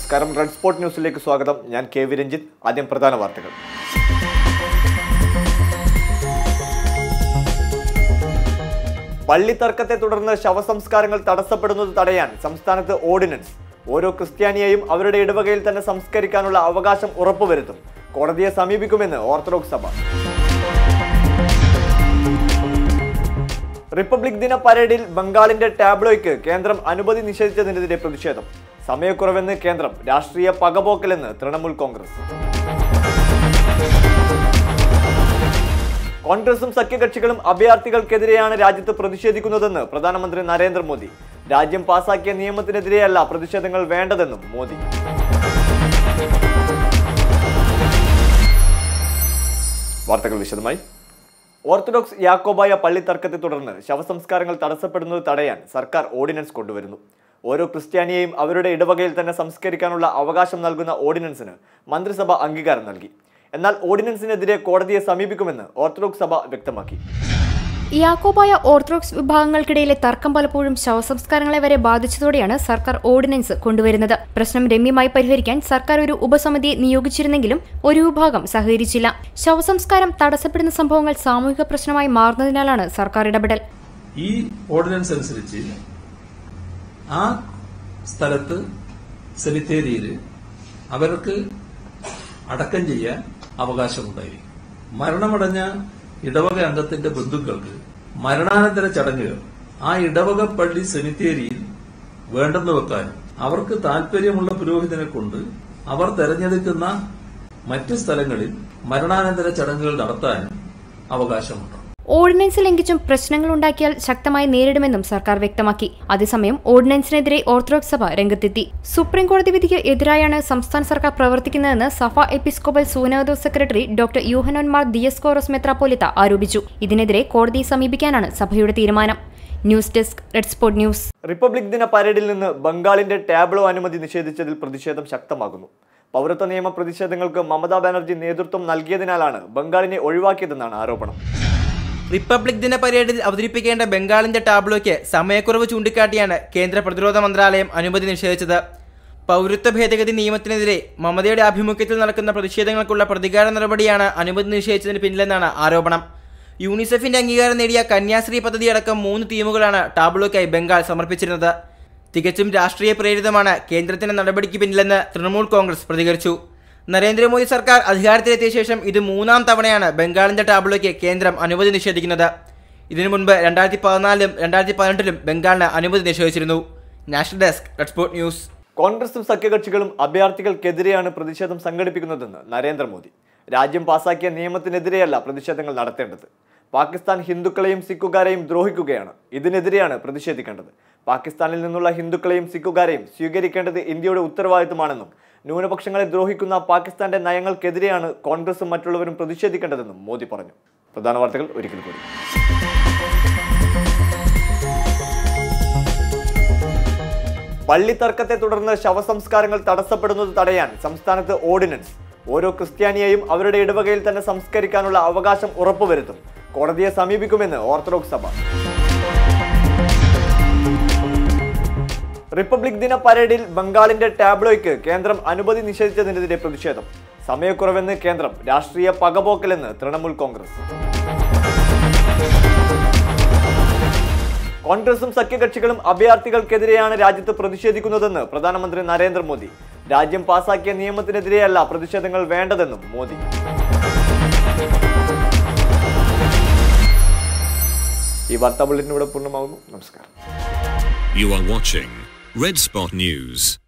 നമസ്കാരം red spot ന്യൂസിലേക്ക് സ്വാഗതം ഞാൻ കെ വി രഞ്ജിത്ത് ആദ്യം പ്രധാന വാർത്തകൾ പള്ളിത്തർക്കത്തെ തുടർന്ന് ശവസംസ്കാരങ്ങൾ തടസ്സപ്പെടുന്നത് തടയാൻ സംസ്ഥാനത്ത് ഓർഡിനൻസ് ഓരോ ക്രിസ്ത്യാനിയെയും അവരുടെ ഇടവകയിൽ തന്നെ സംസ്കരിക്കാനുള്ള അവകാശം ഉറപ്പുവരുത്തും കോടതിയെ സമീപിക്കുമെന്ന് ഓർത്തഡോക്സ് സഭ റിപ്പബ്ലിക് ദിന പരേഡിൽ ബംഗാളിന്റെ ടാബ്ലോയ്ക്ക് കേന്ദ്രം അനുമതി നിഷേധിച്ചതിനെതിരെ പ്രതിഷേധം സമയക്കുറവെന്ന് കേന്ദ്രം രാഷ്ട്രീയ പകപോക്കലെന്ന് തൃണമൂൽ കോൺഗ്രസ് കോൺഗ്രസും സഖ്യകക്ഷികളും അഭയാർത്ഥികൾക്കെതിരെയാണ് രാജ്യത്ത് പ്രതിഷേധിക്കുന്നതെന്ന് പ്രധാനമന്ത്രി നരേന്ദ്രമോദി രാജ്യം പാസാക്കിയ നിയമത്തിനെതിരെയല്ല പ്രതിഷേധങ്ങൾ വേണ്ടതെന്നും മോദി വാർത്തകൾ വിശദമായി ഓർത്തഡോക്സ് യാക്കോബായ പള്ളി തർക്കത്തെ തുടർന്ന് ശവസംസ്കാരങ്ങൾ തടസ്സപ്പെടുന്നത് തടയാൻ സർക്കാർ ഓർഡിനൻസ് കൊണ്ടുവരുന്നു ഓരോ ക്രിസ്ത്യാനിയെയും അവരുടെ ഇടവകയിൽ തന്നെ സംസ്കരിക്കാനുള്ള അവകാശം നൽകുന്ന ഓർഡിനൻസിന് മന്ത്രിസഭ അംഗീകാരം നൽകി എന്നാൽ ഓർഡിനൻസിനെതിരെ കോടതിയെ സമീപിക്കുമെന്ന് ഓർത്തഡോക്സ് സഭ വ്യക്തമാക്കി യാക്കോബായ ഓർത്തഡോക്സ് വിഭാഗങ്ങൾക്കിടയിലെ തർക്കം പലപ്പോഴും ശവസംസ്കാരങ്ങളെ വരെ ബാധിച്ചതോടെയാണ് സർക്കാർ ഓർഡിനൻസ് കൊണ്ടുവരുന്നത് പ്രശ്നം രമ്യമായി പരിഹരിക്കാൻ സർക്കാർ ഒരു ഉപസമിതിയെ നിയോഗിച്ചിരുന്നെങ്കിലും ഒരു വിഭാഗം സഹകരിച്ചില്ല ശവസംസ്കാരം തടസ്സപ്പെടുന്ന സംഭവങ്ങൾ സാമൂഹിക പ്രശ്നമായി മാറുന്നതിനാലാണ് സർക്കാർ ഇടപെടൽ ഈ ഓർഡിനൻസ് അനുസരിച്ച് ആ സ്ഥലത്ത് സെമിത്തേരിയിൽ അവർക്ക് അടക്കം ചെയ്യാൻ അവകാശമുണ്ടായിരിക്കും മരണമടഞ്ഞ ഇടവക അംഗത്തിന്റെ ബന്ധുക്കൾക്ക് മരണാനന്തര ചടങ്ങുകൾ ആ ഇടവക പള്ളി സെമിത്തേരിയിൽ വേണ്ടെന്ന് വെക്കാനും അവർക്ക് താൽപര്യമുള്ള പുരോഹിതനെ കൊണ്ട് അവർ തെരഞ്ഞെടുക്കുന്ന മറ്റ് സ്ഥലങ്ങളിൽ മരണാനന്തര ചടങ്ങുകൾ നടത്താനും അവകാശമുണ്ട് ഓർഡിനൻസ് ലംഘിച്ചും പ്രശ്നങ്ങൾ ഉണ്ടാക്കിയാൽ ശക്തമായി നേരിടുമെന്നും സർക്കാർ വ്യക്തമാക്കി അതേസമയം ഓർഡിനൻസിനെതിരെ ഓർത്തഡോക്സ് സഭ രംഗത്തെത്തി സുപ്രീം കോടതി വിധിക്ക് എതിരായാണ് സംസ്ഥാന സർക്കാർ പ്രവർത്തിക്കുന്നതെന്ന് സഭ എപ്പിസ്കോപ്പൽ സൂനോദോ സെക്രട്ടറി ഡോക്ടർ യൂഹനോൻ മാർ ദിയസ്കോറസ് മെത്രാപ്പോലിത്ത ആരോപിച്ചു ഇതിനെതിരെ കോടതിയെ സമീപിക്കാനാണ് സഭയുടെ തീരുമാനം news desk red spot news republic ദിന പരേഡിൽ നിന്ന് ബംഗാളിന്റെ ടാബ്ലോ അനുമതി നിഷേധിച്ചതിൽ പ്രതിഷേധം ശക്തമാകുന്നു പൗരത്വ നിയമ പ്രതിഷേധങ്ങൾക്ക് മമതാ ബാനർജി നേതൃത്വം നൽകിയതിനാലാണ് ബംഗാളിനെ ഒഴിവാക്കിയതെന്നാണ് ആരോപണം റിപ്പബ്ലിക് ദിന പരേഡിൽ അവതരിപ്പിക്കേണ്ട ബംഗാളിന്റെ ടാബ്ലോയ്ക്ക് സമയക്കുറവ് ചൂണ്ടിക്കാട്ടിയാണ് കേന്ദ്ര പ്രതിരോധ മന്ത്രാലയം അനുമതി നിഷേധിച്ചത് പൗരത്വ ഭേദഗതി നിയമത്തിനെതിരെ മമതയുടെ ആഭിമുഖ്യത്തിൽ നടക്കുന്ന പ്രതിഷേധങ്ങൾക്കുള്ള പ്രതികാര നടപടിയാണ് അനുമതി നിഷേധിച്ചതിന് പിന്നിലെന്നാണ് ആരോപണം യൂണിസെഫിന്റെ അംഗീകാരം നേടിയ കന്യാശ്രീ പദ്ധതിയടക്കം മൂന്ന് തീമുകളാണ് ടാബ്ലോയ്ക്കായി ബംഗാൾ സമർപ്പിച്ചിരുന്നത് തികച്ചും രാഷ്ട്രീയ പ്രേരിതമാണ് കേന്ദ്രത്തിന്റെ നടപടിക്ക് പിന്നിലെന്ന് തൃണമൂൽ കോൺഗ്രസ് പ്രതികരിച്ചു നരേന്ദ്രമോദി സർക്കാർ അധികാരത്തിലെത്തിയ ശേഷം ഇത് മൂന്നാം തവണയാണ് ബംഗാളിന്റെ ടാബ്ലോയ്ക്ക് കേന്ദ്രം അനുമതി നിഷേധിക്കുന്നത് ഇതിനു മുൻപ് രണ്ടായിരത്തി പതിനാലിലും രണ്ടായിരത്തി പതിനെട്ടിലും ബംഗാളിന് അനുമതി നിഷേധിച്ചിരുന്നു നാഷണൽ ഡെസ്ക് റെഡ്സ്പോർട്ട് ന്യൂസ് കോൺഗ്രസും സഖ്യകക്ഷികളും അഭയാർത്ഥികൾക്കെതിരെയാണ് പ്രതിഷേധം സംഘടിപ്പിക്കുന്നതെന്ന് നരേന്ദ്രമോദി രാജ്യം പാസാക്കിയ നിയമത്തിനെതിരെയല്ല പ്രതിഷേധങ്ങൾ നടത്തേണ്ടത് പാകിസ്ഥാൻ ഹിന്ദുക്കളെയും സിഖുകാരെയും ദ്രോഹിക്കുകയാണ് ഇതിനെതിരെയാണ് പ്രതിഷേധിക്കേണ്ടത് പാകിസ്ഥാനിൽ നിന്നുള്ള ഹിന്ദുക്കളെയും സിഖുകാരെയും സ്വീകരിക്കേണ്ടത് ഇന്ത്യയുടെ ഉത്തരവാദിത്തമാണെന്നും ന്യൂനപക്ഷങ്ങളെ ദ്രോഹിക്കുന്ന പാകിസ്ഥാന്റെ നയങ്ങൾക്കെതിരെയാണ് കോൺഗ്രസും മറ്റുള്ളവരും പ്രതിഷേധിക്കേണ്ടതെന്നും മോദി പറഞ്ഞു പ്രധാന വാർത്തകൾ ഒരിക്കൽ കൂടി പള്ളിത്തർക്കത്തെ തുടർന്ന് ശവസംസ്കാരങ്ങൾ തടസ്സപ്പെടുന്നത് തടയാൻ സംസ്ഥാനത്ത് ഓർഡിനൻസ് ഓരോ ക്രിസ്ത്യാനിയെയും അവരുടെ ഇടവകയിൽ തന്നെ സംസ്കരിക്കാനുള്ള അവകാശം ഉറപ്പുവരുത്തും കോടതിയെ സമീപിക്കുമെന്ന് ഓർത്തഡോക്സ് സഭ റിപ്പബ്ലിക് ദിന പരേഡിൽ ബംഗാളിന്റെ ടാബ്ലോയ്ക്ക് കേന്ദ്രം അനുമതി നിഷേധിച്ചതിനെതിരെ പ്രതിഷേധം സമയക്കുറവെന്ന് കേന്ദ്രം രാഷ്ട്രീയ പകപോക്കലെന്ന് തൃണമൂൽ കോൺഗ്രസ് കോൺഗ്രസും സഖ്യകക്ഷികളും അഭയാർത്ഥികൾക്കെതിരെയാണ് രാജ്യത്ത് പ്രതിഷേധിക്കുന്നതെന്ന് പ്രധാനമന്ത്രി നരേന്ദ്രമോദി രാജ്യം പാസാക്കിയ നിയമത്തിനെതിരെയല്ല പ്രതിഷേധങ്ങൾ വേണ്ടതെന്നും മോദി ഈ വാർത്താ ബുള്ളറ്റിനൂടെ പൂർണ്ണമാകുന്നു നമസ്കാരം You are watching Red Spot News.